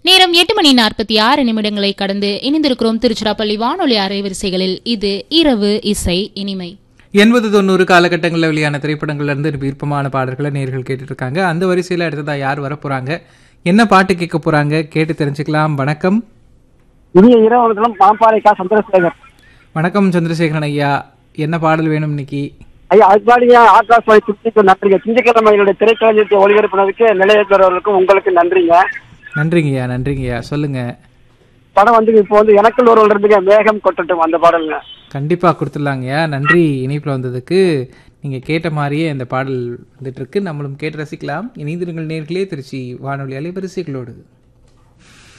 நேரம் எட்டு மணி நாற்பத்தி ஆறு நிமிடங்களை கடந்து இணைந்திருக்கிறோம் திருச்சிராப்பள்ளி வானொலி அலைவரிசைகளில் இது இரவு இசை இனிமை எண்பது தொண்ணூறு காலகட்டங்களில் வெளியான திரைப்படங்கள்ல இருந்து விருப்பமான பாடல்களை நேர்கள் கேட்டுட்டு இருக்காங்க அந்த வரிசையில் அடுத்ததா யார் வர போறாங்க என்ன பாட்டு கேட்க போறாங்க கேட்டு தெரிஞ்சுக்கலாம் வணக்கம் இனிய இரவு பாம்பாறைக்கா சந்திரசேகர் வணக்கம் சந்திரசேகரன் ஐயா என்ன பாடல் வேணும் இன்னைக்கு ஐயா அதுபாடியா ஆகாஷ்வாணி சுற்றிக்கு நன்றிங்க திங்கட்கிழமையினுடைய திரைக்கலைஞத்தை ஒளிபரப்புனதுக்கு நிலையத்தவர்களுக்கும் உங்களுக்கு நன்றிங்க நன்றிங்கய்யா நன்றிங்கய்யா சொல்லுங்க படம் வந்து இப்போ வந்து எனக்குள் ஒரு இருந்துங்க மேகம் கொட்டட்டும் அந்த பாடலுங்க கண்டிப்பா கொடுத்துடலாங்கய்யா நன்றி இணைப்பில் வந்ததுக்கு நீங்க கேட்ட மாதிரியே இந்த பாடல் வந்துட்டு இருக்கு நம்மளும் கேட்டு ரசிக்கலாம் இணைந்திருங்கள் நேர்களே திருச்சி வானொலி அலைவரிசைகளோடு